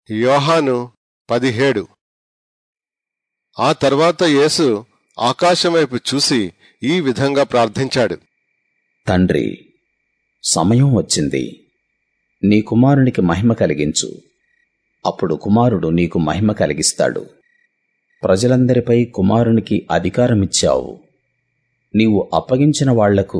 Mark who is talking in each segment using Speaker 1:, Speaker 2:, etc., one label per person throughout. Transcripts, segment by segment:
Speaker 1: యోహాను పదిహేడు ఆ తర్వాత యేసు ఆకాశం వైపు చూసి ఈ విధంగా ప్రార్థించాడు
Speaker 2: తండ్రి సమయం వచ్చింది నీ కుమారునికి మహిమ కలిగించు అప్పుడు కుమారుడు నీకు మహిమ కలిగిస్తాడు ప్రజలందరిపై కుమారునికి అధికారమిచ్చావు నీవు అప్పగించిన వాళ్లకు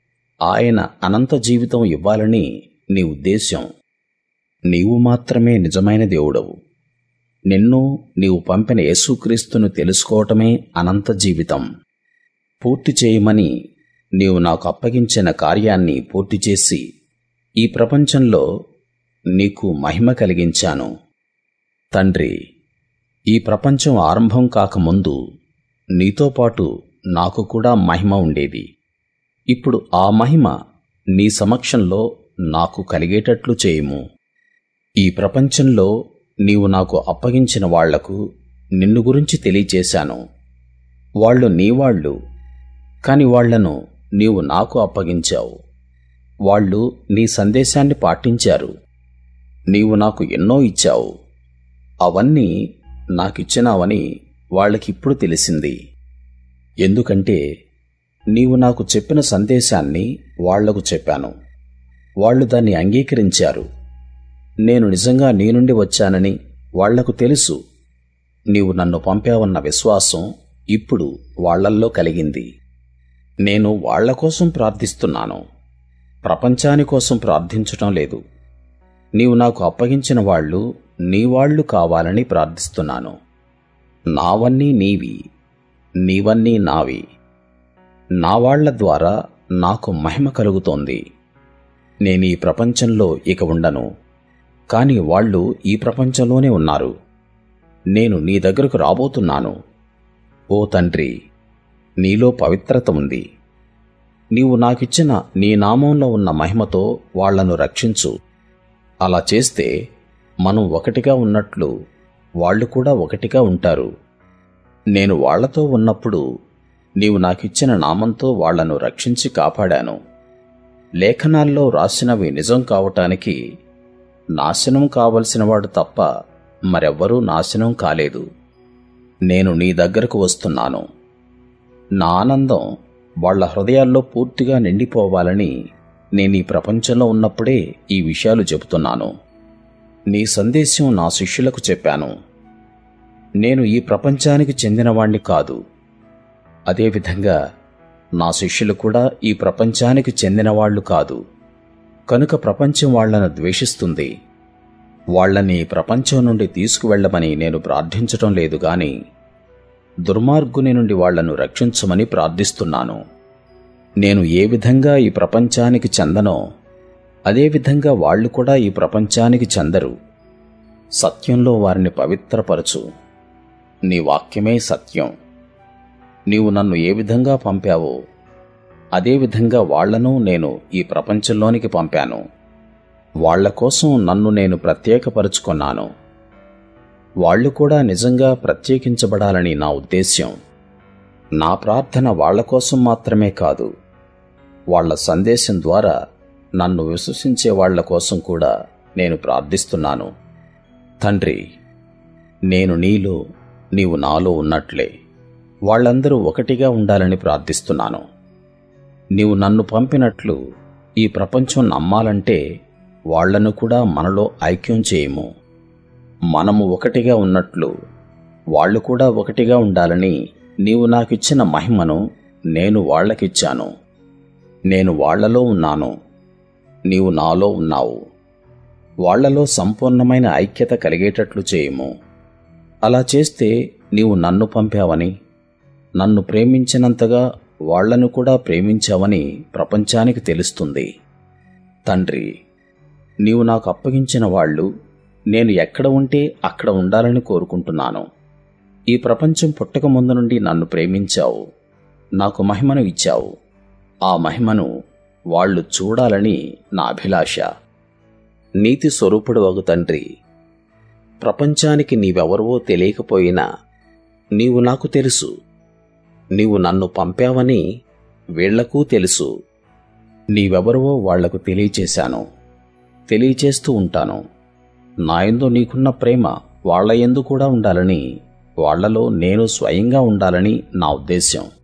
Speaker 2: ఆయన అనంత జీవితం ఇవ్వాలని నీ ఉద్దేశ్యం నీవు మాత్రమే నిజమైన దేవుడవు నిన్ను నీవు పంపిన యేసుక్రీస్తును తెలుసుకోవటమే అనంత జీవితం పూర్తి చేయమని నీవు నాకు అప్పగించిన కార్యాన్ని పూర్తి చేసి ఈ ప్రపంచంలో నీకు మహిమ కలిగించాను తండ్రి ఈ ప్రపంచం ఆరంభం కాకముందు నీతో పాటు నాకు కూడా మహిమ ఉండేది ఇప్పుడు ఆ మహిమ నీ సమక్షంలో నాకు కలిగేటట్లు చేయుము ఈ ప్రపంచంలో నీవు నాకు అప్పగించిన వాళ్లకు నిన్ను గురించి తెలియచేశాను వాళ్ళు నీవాళ్ళు కాని వాళ్లను నీవు నాకు అప్పగించావు వాళ్ళు నీ సందేశాన్ని పాటించారు నీవు నాకు ఎన్నో ఇచ్చావు అవన్నీ నాకిచ్చినావని వాళ్ళకిప్పుడు తెలిసింది ఎందుకంటే నీవు నాకు చెప్పిన సందేశాన్ని వాళ్లకు చెప్పాను వాళ్ళు దాన్ని అంగీకరించారు నేను నిజంగా నీ నుండి వచ్చానని వాళ్లకు తెలుసు నీవు నన్ను పంపావన్న విశ్వాసం ఇప్పుడు వాళ్ళల్లో కలిగింది నేను వాళ్ల కోసం ప్రార్థిస్తున్నాను ప్రపంచాని కోసం ప్రార్థించటం లేదు నీవు నాకు అప్పగించిన వాళ్ళు నీ వాళ్ళు కావాలని ప్రార్థిస్తున్నాను నావన్నీ నీవి నీవన్నీ నావి నా వాళ్ల ద్వారా నాకు మహిమ కలుగుతోంది నేనీ ప్రపంచంలో ఇక ఉండను కాని వాళ్ళు ఈ ప్రపంచంలోనే ఉన్నారు నేను నీ దగ్గరకు రాబోతున్నాను ఓ తండ్రి నీలో పవిత్రత ఉంది నీవు నాకిచ్చిన నీ నామంలో ఉన్న మహిమతో వాళ్లను రక్షించు అలా చేస్తే మనం ఒకటిగా ఉన్నట్లు వాళ్ళు కూడా ఒకటిగా ఉంటారు నేను వాళ్లతో ఉన్నప్పుడు నీవు నాకిచ్చిన నామంతో వాళ్లను రక్షించి కాపాడాను లేఖనాల్లో రాసినవి నిజం కావటానికి నాశనం కావలసినవాడు తప్ప మరెవ్వరూ నాశనం కాలేదు నేను నీ దగ్గరకు వస్తున్నాను నా ఆనందం వాళ్ల హృదయాల్లో పూర్తిగా నిండిపోవాలని నేను ఈ ప్రపంచంలో ఉన్నప్పుడే ఈ విషయాలు చెబుతున్నాను నీ సందేశం నా శిష్యులకు చెప్పాను నేను ఈ ప్రపంచానికి చెందినవాణ్ణి కాదు అదేవిధంగా నా శిష్యులు కూడా ఈ ప్రపంచానికి చెందినవాళ్లు కాదు కనుక ప్రపంచం వాళ్లను ద్వేషిస్తుంది వాళ్లని ప్రపంచం నుండి తీసుకువెళ్లమని నేను ప్రార్థించటం లేదు గాని దుర్మార్గుని నుండి వాళ్లను రక్షించమని ప్రార్థిస్తున్నాను నేను ఏ విధంగా ఈ ప్రపంచానికి చెందనో అదేవిధంగా వాళ్ళు కూడా ఈ ప్రపంచానికి చెందరు సత్యంలో వారిని పవిత్రపరచు నీ వాక్యమే సత్యం నీవు నన్ను ఏ విధంగా పంపావో అదేవిధంగా వాళ్లను నేను ఈ ప్రపంచంలోనికి పంపాను వాళ్ల కోసం నన్ను నేను ప్రత్యేకపరుచుకున్నాను వాళ్ళు కూడా నిజంగా ప్రత్యేకించబడాలని నా ఉద్దేశ్యం నా ప్రార్థన వాళ్ల కోసం మాత్రమే కాదు వాళ్ల సందేశం ద్వారా నన్ను విశ్వసించే వాళ్ల కోసం కూడా నేను ప్రార్థిస్తున్నాను తండ్రి నేను నీలో నీవు నాలో ఉన్నట్లే వాళ్ళందరూ ఒకటిగా ఉండాలని ప్రార్థిస్తున్నాను నీవు నన్ను పంపినట్లు ఈ ప్రపంచం నమ్మాలంటే వాళ్లను కూడా మనలో ఐక్యం చేయము మనము ఒకటిగా ఉన్నట్లు వాళ్ళు కూడా ఒకటిగా ఉండాలని నీవు నాకిచ్చిన మహిమను నేను వాళ్లకిచ్చాను నేను వాళ్లలో ఉన్నాను నీవు నాలో ఉన్నావు వాళ్లలో సంపూర్ణమైన ఐక్యత కలిగేటట్లు చేయము అలా చేస్తే నీవు నన్ను పంపావని నన్ను ప్రేమించినంతగా వాళ్లను కూడా ప్రేమించావని ప్రపంచానికి తెలుస్తుంది తండ్రి నీవు నాకు అప్పగించిన వాళ్ళు నేను ఎక్కడ ఉంటే అక్కడ ఉండాలని కోరుకుంటున్నాను ఈ ప్రపంచం పుట్టక ముందు నుండి నన్ను ప్రేమించావు నాకు మహిమను ఇచ్చావు ఆ మహిమను వాళ్ళు చూడాలని నా అభిలాష నీతి స్వరూపుడు వగు తండ్రి ప్రపంచానికి నీవెవరవో తెలియకపోయినా నీవు నాకు తెలుసు నీవు నన్ను పంపావని వీళ్లకూ తెలుసు నీవెవరవో వాళ్లకు తెలియచేశాను తెలియచేస్తూ ఉంటాను నాయందు నీకున్న ప్రేమ వాళ్ళ యందు కూడా ఉండాలని వాళ్ళలో నేను స్వయంగా ఉండాలని నా ఉద్దేశ్యం